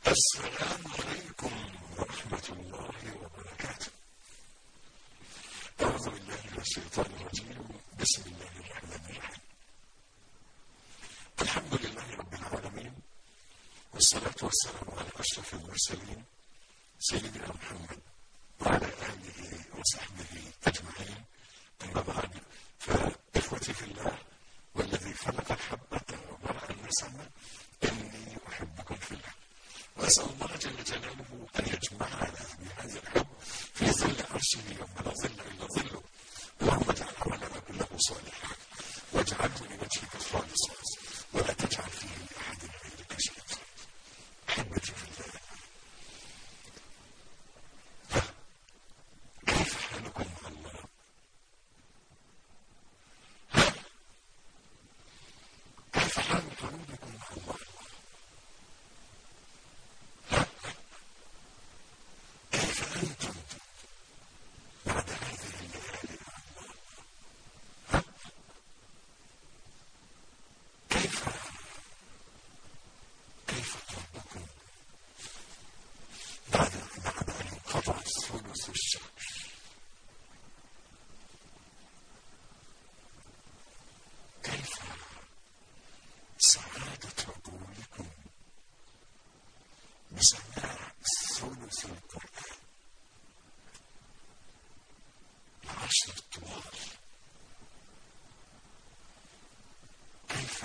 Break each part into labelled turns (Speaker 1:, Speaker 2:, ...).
Speaker 1: السلام عليكم ورحمة الله وبركاته أعوذ بالله من الشيطان الرجيم بسم الله الرحمن الرحيم الحمد لله رب العالمين والصلاة والسلام على أشرف المرسلين سيدنا محمد وعلى آله وصحبه أجمعين أما بعد فإخوتي في الله والذي خلق الحبة وبرأ النسمة إني أحبكم في الله وأسأل الله جل جلاله أن يجمعنا بهذا الحب في ظل عرشه يوم لا ظل إلا ظله اللهم اجعل عملنا كله صالحا واجعله لوجهك خالصا ولا تجعل فيه لأحد غيرك شيئا أحبتي في الله كيف حالكم مع الله؟ ها؟ كيف حال قلوبكم مع الله؟ ها؟ كيف أنتم بعد هذه الليالي مع الله؟ ها؟ كيف كيف قلبكم بعد بعد أن انقضى ثلث الشهر كيف سعادة عقولكم بسماع ثلث القرآن العشر الطوال كيف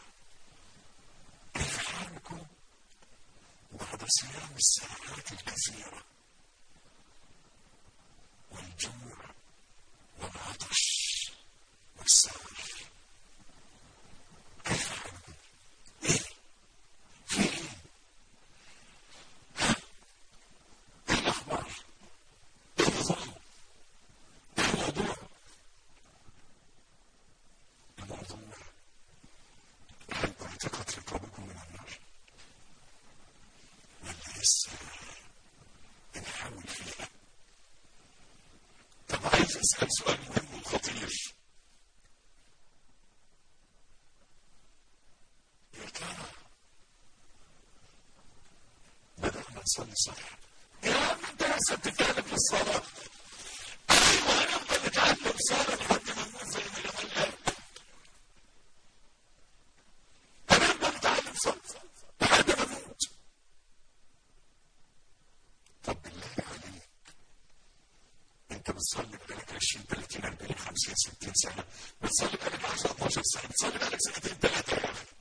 Speaker 1: كيف حالكم بعد صيام الساعات الكثيرة والجوع والعطش والسهر كيف حالكم؟ ايه؟ في ايه؟ ها؟ ايه الاخبار؟ ايه النظام؟ ايه الموضوع؟ الموضوع هل اعتقت رقابكم من النار؟ ولا لسه بنحاول فيها؟ طب عايز اسال سؤال مهم وخطير يا ترى بدأنا نصلي صح يا عم انت لسه بتتكلم في الصلاة ايوه هنفضل نتعلم صلاة لحد ما نموت زي ما جمال قال هنفضل نتعلم صلاة لحد ما نموت طب بالله عليك انت بتصلي بقالك 20 30 40 50 60 سنة بتصلي بقالك 10 12 سنة بتصلي بقالك سنتين ثلاثة يا اخي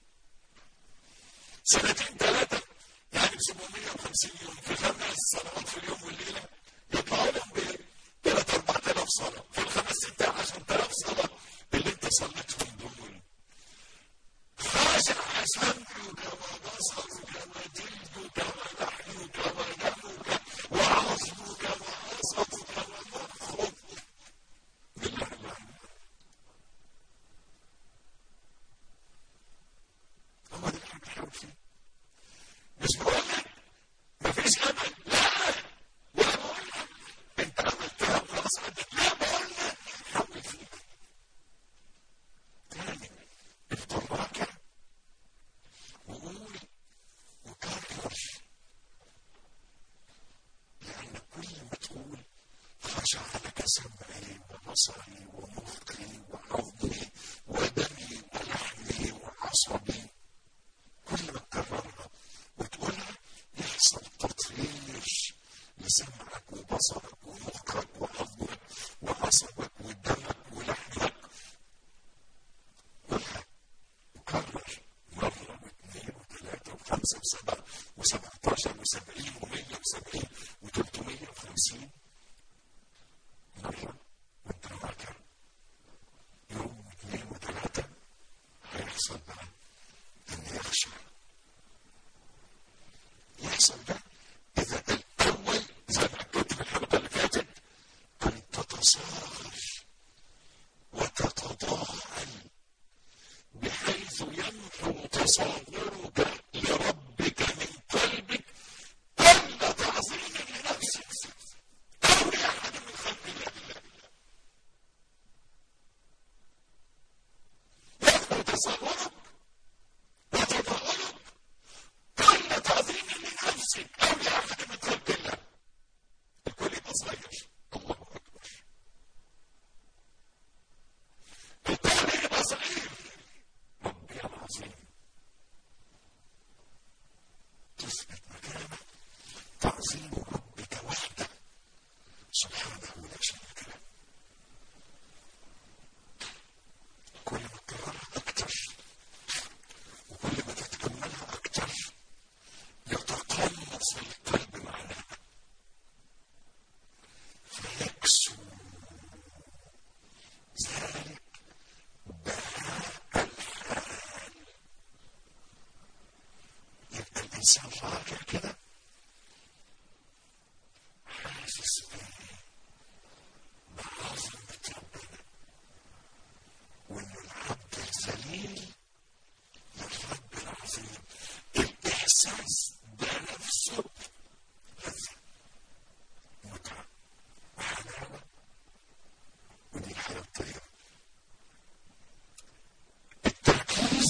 Speaker 1: سنتين ثلاثة يعني ب 750 يوم في خمس صلوات في اليوم والليلة يطلعوا لهم ب 3 4000 صلاة في الخمس 6 10000 صلاة اللي انت صليتهم دول خاشع سمعك وبصرك وجلدك ولحمك ودمك وعظمك وعصبك ومخك بالله عليك هو ده اللي احنا بنحاول فيه مش بقول لك مفيش امل لا ولا بقول لك انت عملتها وخلاص عندك لا بقول لك حاول فيها تاني افضل راكع وقول وكرر لأن كل ما تقول خشع لك سمعي وبصري ومخي وعظمي ودمي ولحمي وعصبي كل ما تكررها وتقولها يحصل تطهير لسمعك وبصرك ومخك وعظمك وعصبك ودمك ولحمك قولها وكرر مرة واثنين وثلاثة وخمسة وسبعة وسبعتاشر وسبعين ومية وسبعين وتلتمية وخمسين مرة وانت راكع يوم واثنين وثلاثة هيحصل بقى ان يخشع يحصل ده اذا الاول زي ما حكيت في الحلقة اللي فاتت ان تتصاغر وتتضاءل بحيث يمحو تصورك لربك من قلبك كل تعظيم لنفسك او لاحد من خلق الله يمحو تصورك وتفاؤلك كل تعظيم لنفسك كل احد من خلق الله الكل يبقى صغير الله اكبر الكل يبقى صغير ربي العظيم تثبت مكانه تعظيم ربك وحده سبحانه لا شريك له كل ما تكررها اكتر وكل ما تتاملها اكتر يتقمص القلب معناها فيكسو ذلك بهاء الحال يبقى الانسان راجع كده حاسس بايه بعظمه ربنا وان العبد الذليل للرب العظيم الاحساس ده نفسه لذة متعة وحلاوة ودي الحياة الطيبة التركيز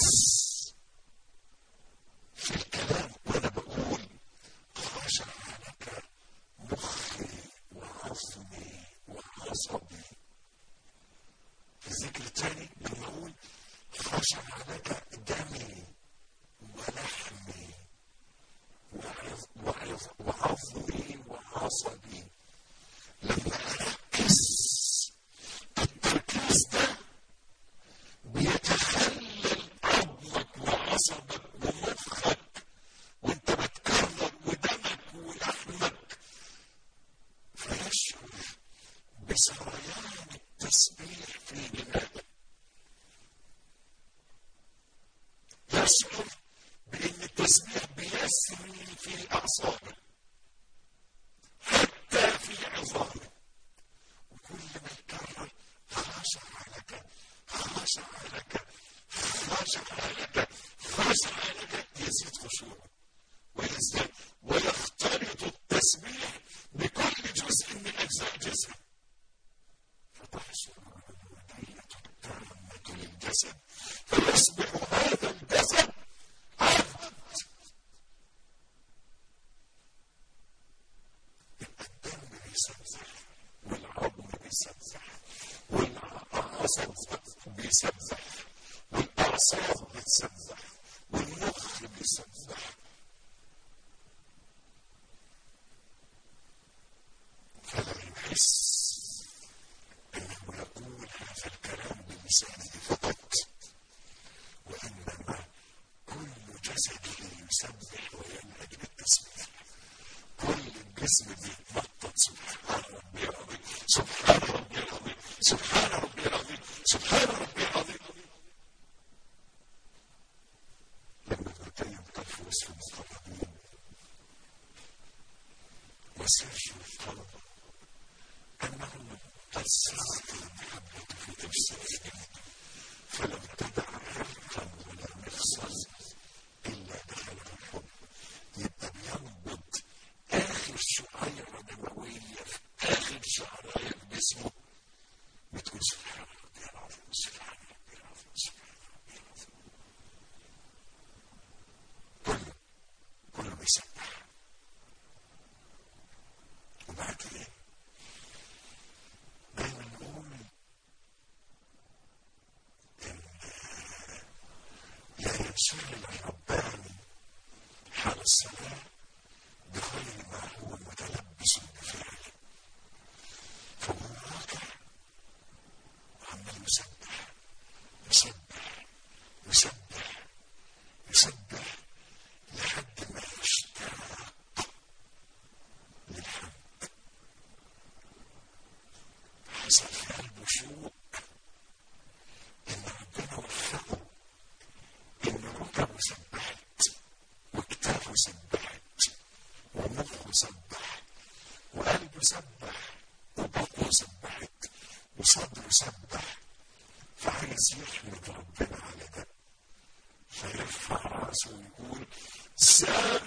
Speaker 1: في الكلام وانا بقول خشع لك مخي وعظمي وعصبي في الذكر الثاني لما اقول خشع لك دمي ولحمي وعظ- وعظ- وعظمي وعصبي لما اركز التركيز ده بيتخلل عظمك وعصبك ومخك وانت بتكرر ودمك ولحمك فيشعر بسريان التسبيح في دماغك يشعر بان التسبيح بيسري في اعصابه حتى في عظامه وكل ما يكرر خشع لك خشع لك خشع لك خشع لك يزيد خشوعه ويزداد ويختلط التسبيح بكل جزء من اجزاء جسمه فتحصل العبودية التامة للجسد فيصبح هذا الجسد عبد يبقى الدم بيسبح والعظم بيسبح والعصب بيسبح والأعصاب بتسبح والمخ بيسبح فلا يحس انه يقول هذا الكلام بلسانه فقط وانما كل جسده يسبح وينهج بالتسبيح كل الجسم بيتنطط سبحان ربي العظيم سبحان ربي العظيم سبحان ربي العظيم سبحان ربي العظيم لما ابن القيم قال في وصف المقربين وسر القلب أنه قد سرت المحبة في أجسادهم فلم تدع عرقا ولا مفصل إلا دخله الحب يبقى بينبض آخر شعيرة دموية في آخر شعراية في جسمه بتقول سبحان ربي العظيم سبحان ربي العظيم سبحان ربي العظيم كله كله بيسبح وبعدين دايما نقول ان لا ينشغل الرباني حال الصلاة بغير ما هو متلبس بفعله فهو راكع وعمال يسبح يسبح يسبح يسبح لحد ما يشتاق للحمد حصل في قلبه شوق ان ربنا وفقه ان ركبه سبحت وكتافه سبحت ومخه سبح وقلبه سبح وبطنه سبحت وصدره سبح فعايز يحمد ربنا على ده فيرفع راسه ويقول سمع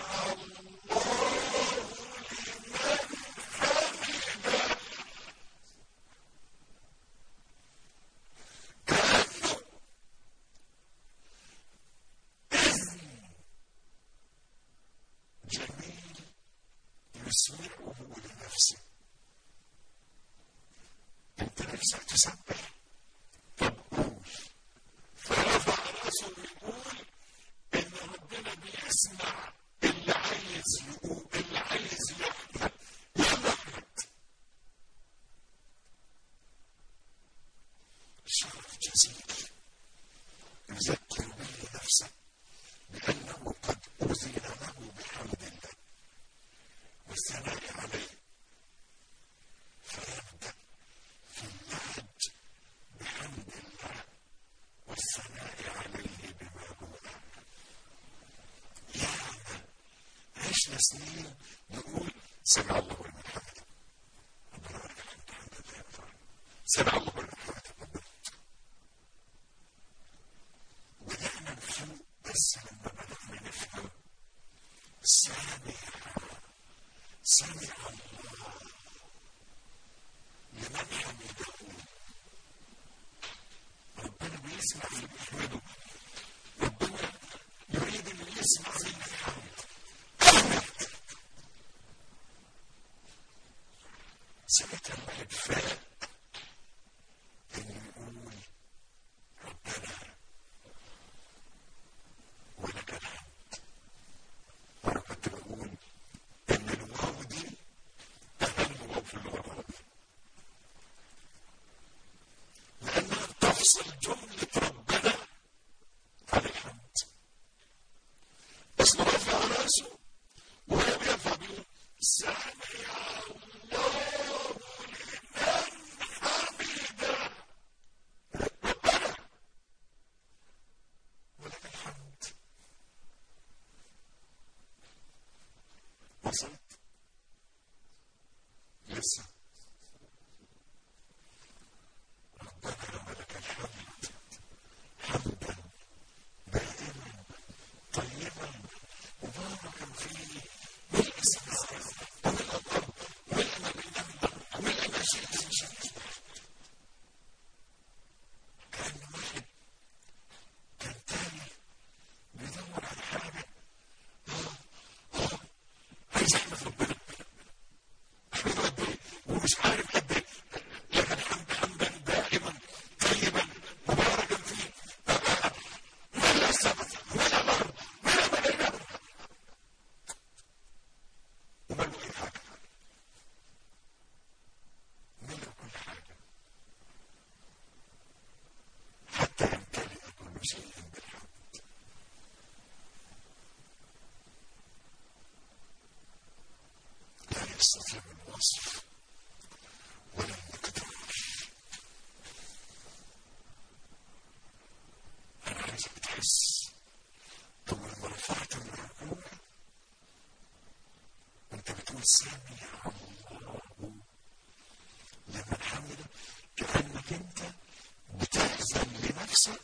Speaker 1: الله لمن حمده كأنه إذن جميل تسمعه لنفسه انت نفسك تسبح طب قول فرفع راسه ويقول ان ربنا بيسمع اللي عايز يقول اللي عايز يحمد يلا احمد شرف جزيل يذكر به نفسه بانه قد اذن له بحمد الله والثناء عليه فيبدا في اللهج بحمد الله والثناء عليه بما هو اعلم ياما عشنا سنين نقول سمع الله لمن حمده ربنا ولك الحمد حمدا لا ينفع سمع الله لمن حمده ربنا بدأنا نفهم بس لما بدأنا نفهم سامع سمع الله لمن حمده ربنا بيسمع اللي بيحمده ربنا يريد ان يسمع منك الحمد احمد ساعتها الواحد فاق انه يقول ربنا ولك الحمد وانا كنت بقول ان الواو دي اهم واو في اللغه العربيه لانها تفصل جمله ربنا عن الحمد اصل رفع راسه وهو بيرفع بيقول سمع الله لمن حمده ربنا ولك الحمد وصلت لسه ربنا ولك الحمد حمدا دائما طيبا مباركا فيه ملء السماوات وملء الارض وملء ما بينهما وملء ما شئت من شيء كان واحد كان تاني بيدور على حاجه اه اه عايز احمد ربنا احمده قد ايه ومش عارف قد ايه لك الحمد حمدا دائما طيبا مباركا فيه ملء السماء ملء الارض ملء ما بينهما وملء اي حاجه ملء كل حاجه حتى يمتلئ كل شيء بالحمد لا يستطيع الوصف ولا المقدار انا عايزك تحس طب لما رفعت من الركوع وانت بتقول سمع الله لمن حمده كانك انت بتحزن لنفسك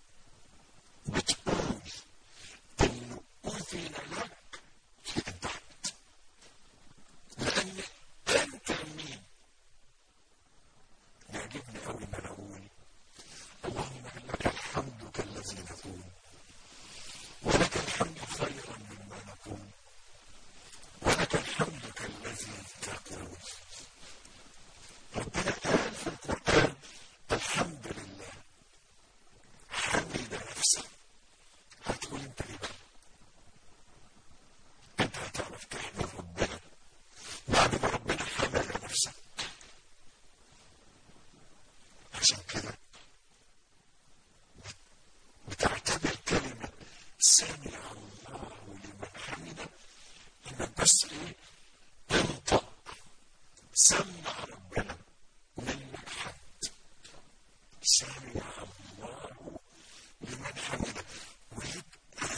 Speaker 1: بتقول انه اذن لك في الدعوه لان انت مين يعجبني قوي ان انا اقول اللهم لك الحمد كالذي نكون ولك الحمد خيرا مما نكون ولك الحمد كالذي تقول ربنا قال في القران الحمد لله حمد نفسه هتقول انت ايه بقى انت هتعرف تحمد ربنا بعد ما ربنا حمد نفسك عشان كده بتعتبر كلمة سمع الله لمن حمده انك بس ايه انطق سمع ربنا منك حمد سمع الله لمن حمده ويبقى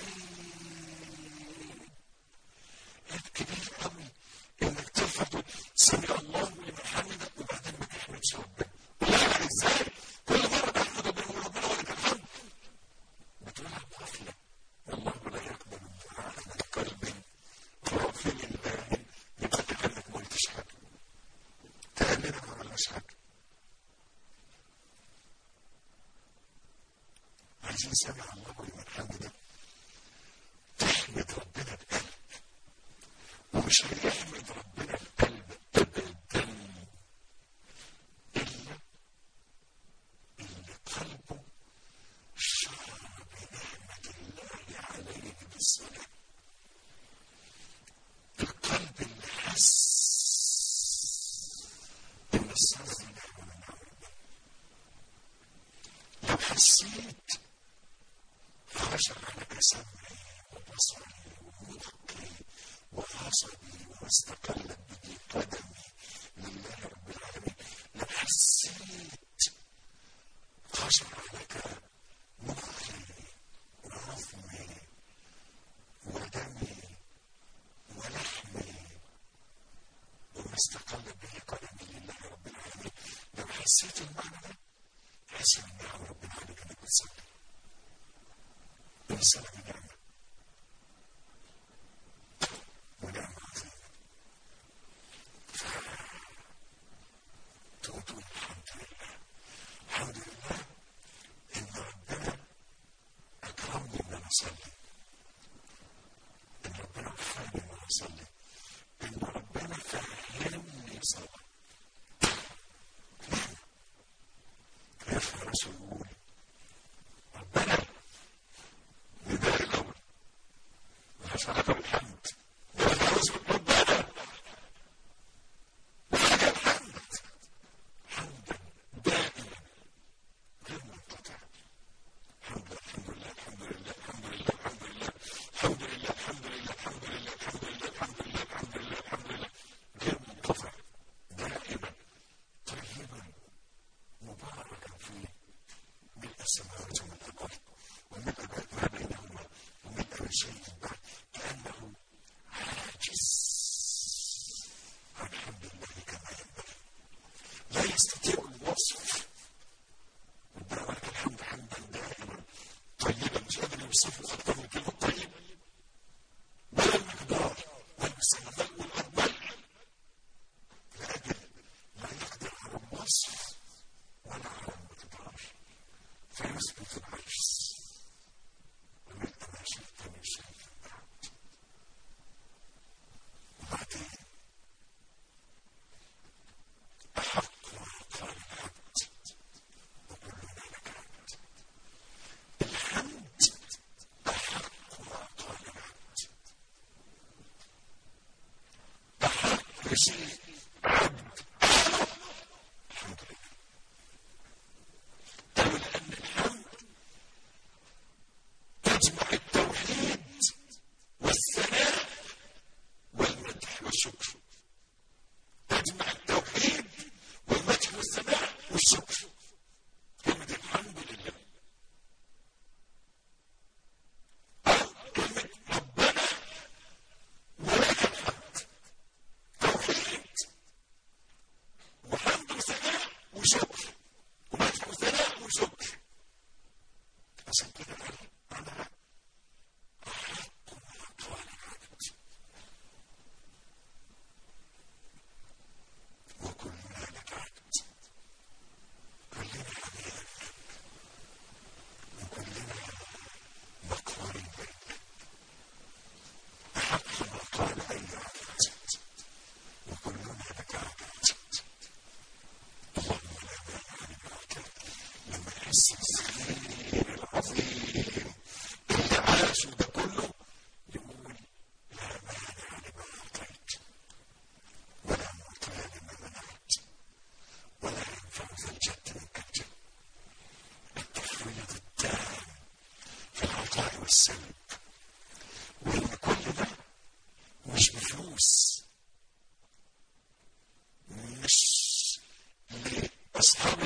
Speaker 1: عيب عيب كبير قوي انك ترفع تقول سمع الله لمن حمده وبعدين ما تحمدش ربنا لا ازاي كل مره بحمد ربنا وربنا ولك الحمد بتقولها بغفله والله لا يقبل الدعاء من قلب غافل لاهٍ يبقى كانك ما قلتش حاجه كاننا ما عملناش حاجه عايزين سمع الله لمن حمده تحمد ربنا بقلب ومش هيحمد ربنا بقلب ابدا الا اللي قلبه شعر بنعمه الله عليه بالصلاه القلب اللي حس ان الصلاه دي نعمه من نعم ربنا لو حسيت خشع لك سمعي وبصري ومخي وعصبي واستقلت به قدمي لله رب العالمين لو حسيت خشع لك مخي وعظمي ودمي ولحمي وما استقلت به قدمي لله رب العالمين لو حسيت المعنى ده حسن النعم ربنا عليك انك بتصلي الصلاة دي نعمة ونعمة عظيمة فتقول الحمد لله الحمد لله ان ربنا اكرمني ان انا اصلي ان ربنا وفقني ان انا اصلي ان ربنا فهمني صلاه نعمة يرفع راسه ويقول ربنا نداء الاول وحسنك بالحمد يرفع راسه ويقول ربنا ولك الحمد حمدا دائما غير منقطع الحمد لله الحمد لله الحمد لله الحمد لله الحمد لله الحمد لله الحمد لله الحمد لله الحمد لله الحمد لله الحمد لله غير منقطع دائما طيبا مباركا فيه ملء السماوات وملء الارض وملء ما بينهما وملء من شيء بعد كانه عاجز عن حمد الله كما ينبغي لا يستطيع الوصف ربنا ولك الحمد حمدا دائما طيبا مش قادر يوصفه اكثر من كلمه طيب ولا المقدار ولا السماوات والارض بل لاجل لا يقدر على الوصف ولا على المقدار فيثبت العجز وملء ما شئت من شيء بعد وبعدين أحق ما قال العبد وكلنا لك عبد الحمد أحق ما قال العبد أحق شيء عبد الحمد لله قالوا لأن الحمد تجمع التوحيد والثناء والمدح والشكر تجمع التوحيد والمدح والثناء والشكر كلمة الحمد لله أو كلمة ربنا ولك الحمد توحيد وحمد وثناء وشكر ومدح وثناء وشكر عشان كده قال أنا أحق ما قال العبد وكلنا لك عبد كلنا عبيدك وكلنا مقهورين بينك أحق ما قال أي عبد وكلنا لك عبد اللهم لا مانع لما أعطيت لما نحس بالخير العظيم اللي عاشوا ده كله يقول لا مانع لما أعطيت ولا معطي لما منعت ولا ينفع ذا الجد منك الجد التفويض التام في العطاء والسلب وإن كل ده مش بفلوس مش لأصحاب